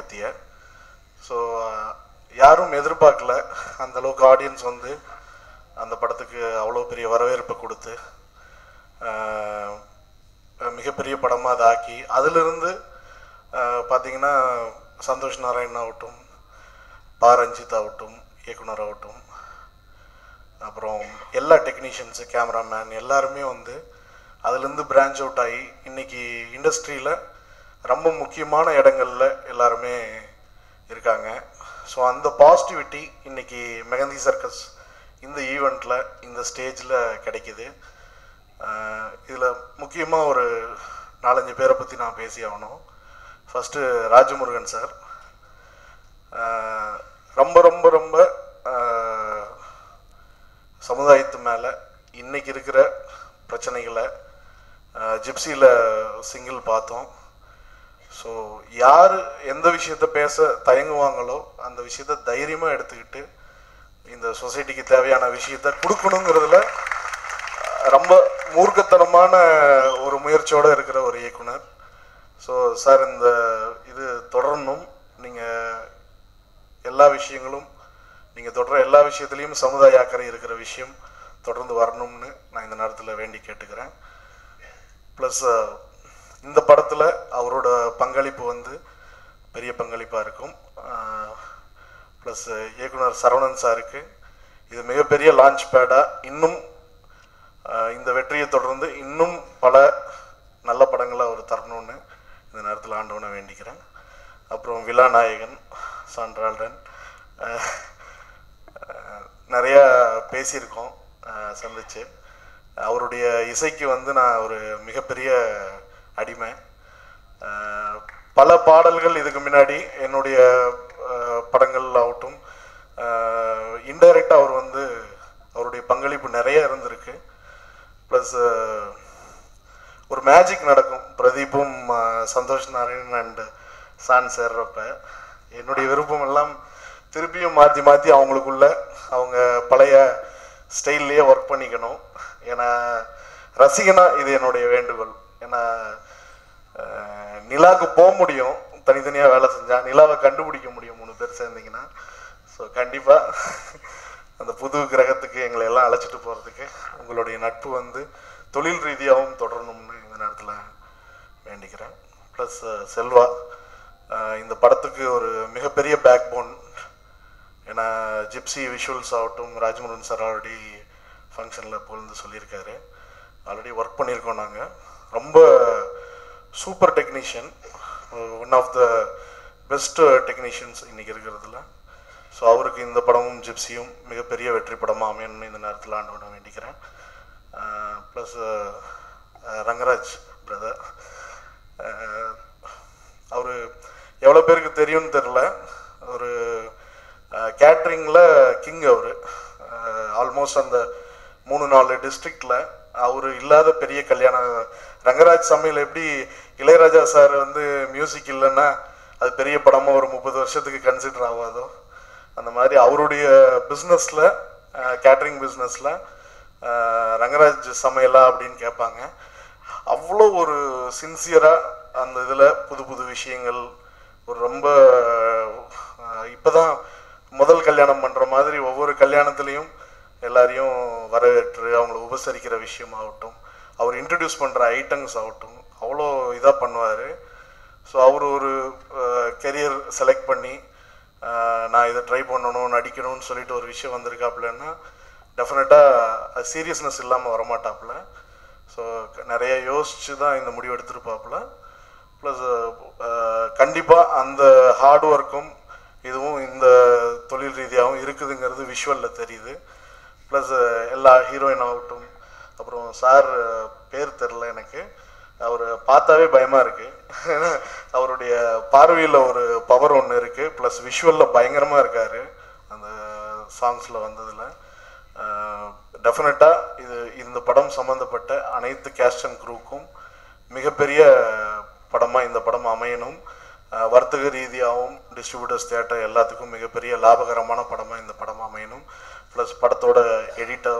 ஏற்படுத்திய ஸோ யாரும் எதிர்பார்க்கல அந்த அளவுக்கு ஆடியன்ஸ் வந்து அந்த படத்துக்கு அவ்வளோ பெரிய வரவேற்பை கொடுத்து ஆஹ், மிகப்பெரிய படமாக அதை ஆக்கி அதிலிருந்து ஆஹ், பார்த்தீங்கன்னா சந்தோஷ் நாராயண் ஆகட்டும் பா ரஞ்சித் ஆகட்டும் இயக்குனர் ஆகட்டும் அப்புறம் எல்லா டெக்னீஷியன்ஸு கேமராமேன் எல்லாருமே வந்து அதுலேருந்து பிரான்ச் அவுட் ஆகி இன்னைக்கு இண்டஸ்ட்ரியில் ரொம்ப முக்கியமான இடங்கள்ல எல்லாருமே இருக்காங்க ஸோ அந்த பாசிட்டிவிட்டி இன்னைக்கு மெகந்தி சர்க்கஸ் இந்த ஈவெண்ட்டில் இந்த ஸ்டேஜில் கிடைக்குது இதில் முக்கியமாக ஒரு நாலஞ்சு பேரை பற்றி நான் பேசி ஆகணும் ஃபஸ்ட்டு ராஜமுருகன் சார் ஆஹ் ரொம்ப ரொம்ப ரொம்ப ஆஹ் சமுதாயத்து மேலே இன்னைக்கு இருக்கிற பிரச்சனைகளை ஜிப்சியில் சிங்கிள் பார்த்தோம் ஸோ யார் எந்த விஷயத்த பேச தயங்குவாங்களோ அந்த விஷயத்த தைரியமாக எடுத்துக்கிட்டு இந்த சொசைட்டிக்கு தேவையான விஷயத்த கொடுக்கணுங்கிறதுல ரொம்ப மூர்க்கத்தனமான ஒரு முயற்சியோடு இருக்கிற ஒரு இயக்குனர் ஸோ சார் இந்த இது தொடரணும் நீங்கள் எல்லா விஷயங்களும் நீங்கள் தொடர எல்லா விஷயத்துலையும் சமுதாய அக்கறை இருக்கிற விஷயம் தொடர்ந்து வரணும்னு நான் இந்த நேரத்தில் வேண்டி கேட்டுக்கிறேன் ப்ளஸ் இந்த படத்தில் அவரோட பங்களிப்பு வந்து பெரிய பங்களிப்பாக இருக்கும் ப்ளஸ் இயக்குனர் சரவணன் சாருக்கு இது மிகப்பெரிய லான்ச் பேடாக இன்னும் ஆஹ் இந்த வெற்றியை தொடர்ந்து இன்னும் பல நல்ல படங்களை அவர் தரணும்னு இந்த நேரத்தில் ஆண்டவனை வேண்டிக்கிறேன் அப்புறம் விழாநாயகன் சான்றால்டன் ஆஹ் ஆஹ் நிறையா பேசியிருக்கோம் ஆஹ் சந்திச்சு அவருடைய இசைக்கு வந்து நான் ஒரு மிகப்பெரிய அடிமை ஆஹ் பல பாடல்கள் இதுக்கு முன்னாடி என்னுடைய ஆஹ் படங்கள் ஆகட்டும் இன்டைரக்டாக அவர் வந்து அவருடைய பங்களிப்பு நிறைய இருந்திருக்கு ப்ளஸ் ஒரு மேஜிக் நடக்கும் பிரதீப்பும் ஆஹ் சந்தோஷ் நாராயணன் அண்ட் சான் சேர்றப்ப என்னுடைய விருப்பம் எல்லாம் திருப்பியும் மாற்றி மாற்றி அவங்களுக்குள்ள அவங்க பழைய ஸ்டைல்லையே ஒர்க் பண்ணிக்கணும் ஏன்னா ரசிகனா இது என்னுடைய வேண்டுகோள் ஏன்னா ஆஹ் நிலாவுக்கு போக முடியும் தனித்தனியாக வேலை செஞ்சா நிலாவை கண்டுபிடிக்க முடியும் மூணு பேர் சேர்ந்தீங்கன்னா ஸோ கண்டிப்பாக அந்த புது கிரகத்துக்கு எங்களை எல்லாம் அழைச்சிட்டு போகிறதுக்கு உங்களுடைய நட்பு வந்து தொழில் ரீதியாகவும் தொடரணும்னு இந்த நேரத்தில் வேண்டிக்கிறேன் ப்ளஸ் செல்வா ஆஹ் இந்த படத்துக்கு ஒரு மிகப்பெரிய பேக் போன் ஏன்னா ஜிப்சி விஷுவல்ஸ் ஆகட்டும் ராஜமுருகன் சார் ஆல்ரெடி ஃபங்க்ஷனில் புகழ்ந்து சொல்லியிருக்காரு ஆல்ரெடி ஒர்க் பண்ணியிருக்கோம் நாங்கள் ரொம்ப super technician one of the best technicians இன்னைக்கு இருக்கிறதுல ஸோ அவருக்கு இந்த படமும் ஜிப்சியும் மிகப்பெரிய வெற்றி படமாக அமையணும்னு இந்த நேரத்தில் ஆண்டவனை வேண்டிக்கிறேன் ப்ளஸ் ரங்கராஜ் பிரதர் அவர் எவ்வளோ பேருக்கு தெரியும்னு தெரில ஒரு கேட்ரிங்கில் கிங் அவர் ஆல்மோஸ்ட் அந்த மூணு நாலு டிஸ்ட்ரிக்டில் அவர் இல்லாத பெரிய கல்யாணம் ரங்கராஜ் சமையல் எப்படி இளையராஜா சார் வந்து மியூசிக் இல்லைன்னா அது பெரிய படமாக ஒரு முப்பது வருஷத்துக்கு கன்சிடர் ஆகாதோ அந்த மாதிரி அவருடைய பிஸ்னஸில் கேட்ரிங் பிஸ்னஸில் ரங்கராஜ் சமையலா அப்படின்னு கேட்பாங்க அவ்வளோ ஒரு சின்சியராக அந்த இதில் புது புது விஷயங்கள் ஒரு ரொம்ப இப்போ தான் முதல் கல்யாணம் பண்ணுற மாதிரி ஒவ்வொரு கல்யாணத்துலேயும் எல்லாரையும் வரவேற்று அவங்கள உபசரிக்கிற விஷயமாகட்டும் அவர் இன்ட்ரடியூஸ் பண்ணுற ஐட்டம்ஸ் ஆகட்டும் அவ்வளோ இதாக பண்ணுவார் ஸோ அவர் ஒரு கெரியர் செலக்ட் பண்ணி அஹ், நான் இதை ட்ரை பண்ணணும் நடிக்கணும்னு சொல்லிட்டு ஒரு விஷயம் வந்திருக்காப்புலன்னா டெஃபினட்டாக சீரியஸ்னஸ் இல்லாமல் வரமாட்டாப்புல ஸோ நிறைய யோசிச்சு தான் இந்த முடிவு எடுத்திருப்பாப்புல ப்ளஸ் கண்டிப்பாக அந்த ஹார்ட் ஒர்க்கும் இதுவும் இந்த தொழில் ரீதியாகவும் இருக்குதுங்கிறது விஷுவலில் தெரியுது ப்ளஸ் எல்லா ஹீரோயின் ஆகட்டும் அப்புறம் சார் பேர் தெரில எனக்கு அவர் பார்த்தாவே பயமாக இருக்குது ஏன்னா அவருடைய பார்வையில் ஒரு பவர் ஒன்று இருக்குது ப்ளஸ் விஷுவலில் பயங்கரமாக இருக்கார் அந்த சாங்ஸில் வந்ததில் டெஃபினட்டாக இது இந்த படம் சம்மந்தப்பட்ட அனைத்து கேஸ்ட் அண்ட் குரூக்கும் மிகப்பெரிய படமாக இந்த படம் அமையணும் அஹ் வர்த்தக ரீதியாகவும் டிஸ்ட்ரிபியூட்டர்ஸ் தேட்டர் எல்லாத்துக்கும் மிகப்பெரிய லாபகரமான படமாக இந்த படம் அமையணும் ப்ளஸ் படத்தோட எடிட்டர்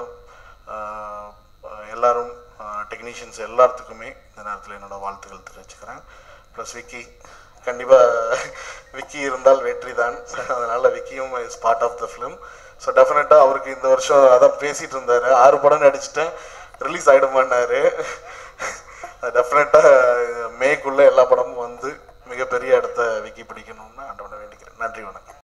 எல்லாரும் டெக்னீஷியன்ஸ் எல்லாத்துக்குமே இந்த நேரத்தில் என்னோட வாழ்த்துக்கள் தெரிவிச்சுக்கிறேன் ப்ளஸ் விக்கி கண்டிப்பாக விக்கி இருந்தால் வெற்றி தான் அதனால் விக்கியும் is part of the film so டெஃபினட்டாக அவருக்கு இந்த வருஷம் அதான் பேசிகிட்டு இருந்தார் ஆறு படம் நடிச்சிட்டேன் ரிலீஸ் ஆகிடுமான்னாரு டெஃபினட்டாக மேக்குள்ளே எல்லா படமும் வந்து மிகப்பெரிய இடத்த விக்கி பிடிக்கணும்னு ஆண்டவனை வேண்டிக்கிறேன் நன்றி வணக்கம்